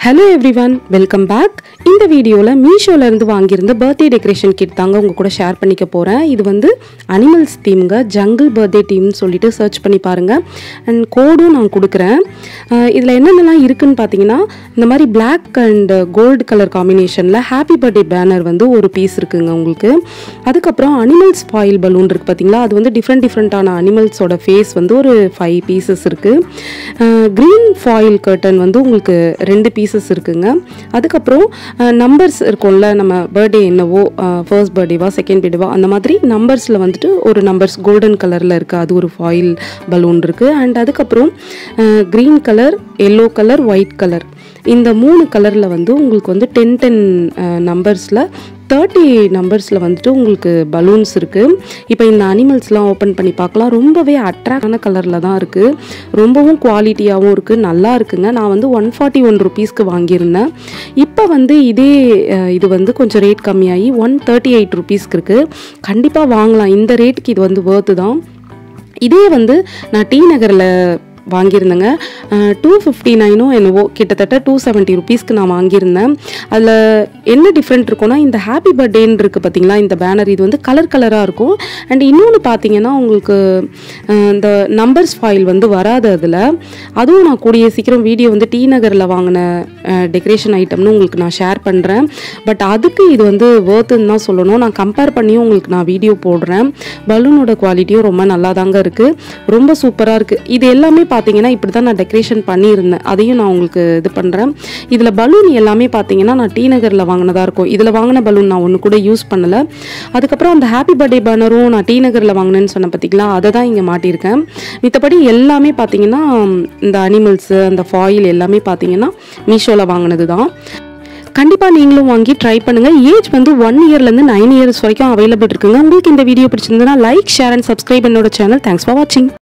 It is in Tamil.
ஹலோ எவ்ரிவன் வெல்கம் பேக் இந்த வீடியோவில் மீஷோலேருந்து வாங்கியிருந்த பர்த்டே டெக்கரேஷன் கிட் தாங்க உங்கள் கூட ஷேர் பண்ணிக்க போகிறேன் இது வந்து அனிமல்ஸ் தீம்ங்க ஜங்கிள் பர்த்டே டீம்னு சொல்லிட்டு சர்ச் பண்ணி பாருங்கள் அண்ட் கோடும் நான் கொடுக்குறேன் இதில் என்னென்னலாம் இருக்குன்னு பார்த்தீங்கன்னா இந்த மாதிரி பிளாக் அண்ட் கோல்டு கலர் காம்பினேஷனில் ஹாப்பி பர்த்டே பேனர் வந்து ஒரு பீஸ் இருக்குங்க உங்களுக்கு அதுக்கப்புறம் அனிமல்ஸ் ஃபாயில் பலூன் இருக்குது பார்த்தீங்களா அது வந்து டிஃப்ரெண்ட் டிஃப்ரெண்ட்டான அனிமல்ஸோட ஃபேஸ் வந்து ஒரு ஃபைவ் பீசஸ் இருக்குது க்ரீன் ஃபாயில் கர்டன் வந்து உங்களுக்கு ரெண்டு பீசஸ் இருக்குங்க அதுக்கப்புறம் நம்பர்ஸ் இருக்கும்ல நம்ம பர்த்டே என்னவோ ஃபர்ஸ்ட் பர்த்டேவா செகண்ட் பர்த்டேவா அந்த மாதிரி நம்பர்ஸில் வந்துட்டு ஒரு நம்பர்ஸ் கோல்டன் கலரில் இருக்குது அது ஒரு ஃபாயில் பலூன் இருக்குது அண்ட் அதுக்கப்புறம் green colour yellow colour white colour இந்த மூணு கலரில் வந்து உங்களுக்கு வந்து டென் டென் நம்பர்ஸில் தேர்ட்டி நம்பர்ஸில் வந்துட்டு உங்களுக்கு பலூன்ஸ் இருக்குது இப்போ இந்த அனிமல்ஸ்லாம் ஓப்பன் பண்ணி பார்க்கலாம் ரொம்பவே அட்ராக்டான கலரில் தான் இருக்குது ரொம்பவும் குவாலிட்டியாகவும் இருக்குது நல்லா இருக்குங்க நான் வந்து ஒன் ஃபார்ட்டி ஒன் ருபீஸ்க்கு வாங்கியிருந்தேன் இப்போ வந்து இதே அஹ், இது வந்து கொஞ்சம் ரேட் கம்மியாகி ஒன் தேர்ட்டி எயிட் ருபீஸ்க்கு இருக்குது கண்டிப்பாக வாங்கலாம் இந்த ரேட்டுக்கு இது வந்து வேர்த்து தான் இதே வந்து நான் டி நகரில் வாங்கியிருந்தேங்க டூ ஃபிஃப்டி நைனோ என்னவோ கிட்டத்தட்ட டூ செவன்ட்டி ருபீஸ்க்கு நான் வாங்கியிருந்தேன் அதில் என்ன டிஃப்ரெண்ட் இருக்கும்னா இந்த ஹாப்பி பர்த்டேன்னு இருக்குது பார்த்தீங்களா இந்த பேனர் இது வந்து கலர் கலராக இருக்கும் அண்ட் இன்னொன்று பார்த்தீங்கன்னா உங்களுக்கு அஹ், இந்த நம்பர்ஸ் ஃபாயில் வந்து வராது அதில் அதுவும் நான் கூடிய சீக்கிரம் வீடியோ வந்து டி நகரில் வாங்கின டெக்கரேஷன் ஐட்டம்னு உங்களுக்கு நான் ஷேர் பண்ணுறேன் பட் அதுக்கு இது வந்து வேர்த்துன்னு தான் சொல்லணும் நான் கம்பேர் பண்ணியும் உங்களுக்கு நான் வீடியோ போடுறேன் பலூனோட குவாலிட்டியும் ரொம்ப நல்லா தாங்க இருக்குது ரொம்ப சூப்பராக இருக்குது இது எல்லாமே பார்த்தீங்கன்னா இப்படி தான் நான் டெக்கரேஷன் பண்ணியிருந்தேன் அதையும் நான் உங்களுக்கு இது பண்ணுறேன் இதில் பலூன் எல்லாமே பார்த்தீங்கன்னா நான் டி நகரில் வாங்கினதாக இருக்கும் இதில் வாங்கின பலூன் நான் ஒன்று கூட யூஸ் பண்ணலை அதுக்கப்புறம் அந்த ஹாப்பி பர்த்டே பேனரும் நான் டி நகரில் வாங்கினேன்னு சொன்னேன் பார்த்தீங்களா அதை தான் இங்கே மாட்டியிருக்கேன் மித்தபடி எல்லாமே பார்த்தீங்கன்னா இந்த அனிமல்ஸு அந்த ஃபாயில் எல்லாமே பார்த்தீங்கன்னா மீஷோவில் வாங்கினது தான் கண்டிப்பாக நீங்களும் வாங்கி ட்ரை பண்ணுங்கள் ஏஜ் வந்து ஒன் இயர்லேருந்து நைன் இயர்ஸ் வரைக்கும் அவைலபிள் இருக்குங்க உங்களுக்கு இந்த வீடியோ பிடிச்சிருந்ததுன்னா லைக் ஷேர் அண்ட் சப்ஸ்கிரைப் என்னோட சேனல் தேங்க்ஸ் ஃபார் வாட்சிங்